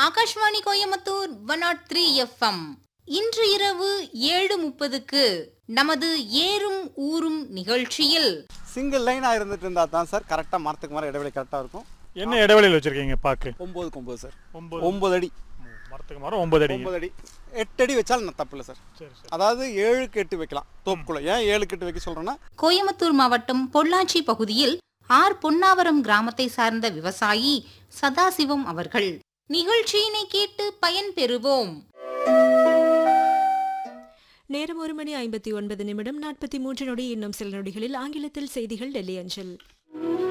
Akashvani Coimbatore one naught three FM இன்று இரவு ஏழு முப்பதுக்கு நமது ஏறும் ஊரும் நிகழ்ச்சியில் சிங்கிள் லைனாக இருந்துட்டு இருந்தால் தான் சார் கரெக்டாக மரத்துக்கு மரம் இடைவெளி கரெக்டாக இருக்கும் என்ன இடைவெளியில் வச்சிருக்கீங்க பாக்கு ஒம்பதுக்கு ஒம்பது சார் ஒன்பது ஒம்பது அடி மரத்துக்கு மரம் ஒன்பது அடி ஒம்பது அடி எட்டு அடி வச்சாலும் நான் தப்பு இல்லை சார் சரி சரி அதாவது ஏழுக்கு எட்டு வைக்கலாம் தோப்புக்குள்ள ஏன் ஏழுக்கு எட்டு வைக்க சொல்கிறேன்னா கோயம்புத்தூர் மாவட்டம் பொள்ளாச்சி பகுதியில் ஆர் பொன்னாவரம் கிராமத்தை சார்ந்த விவசாயி சதாசிவம் அவர்கள் நிகழ்ச்சியினை கேட்டு பயன்பெறுவோம் நேரம் ஒரு மணி ஐம்பத்தி ஒன்பது நிமிடம் நாற்பத்தி மூன்று நொடி இன்னும் சில நொடிகளில் ஆங்கிலத்தில் செய்திகள் டெல்லி அஞ்சல்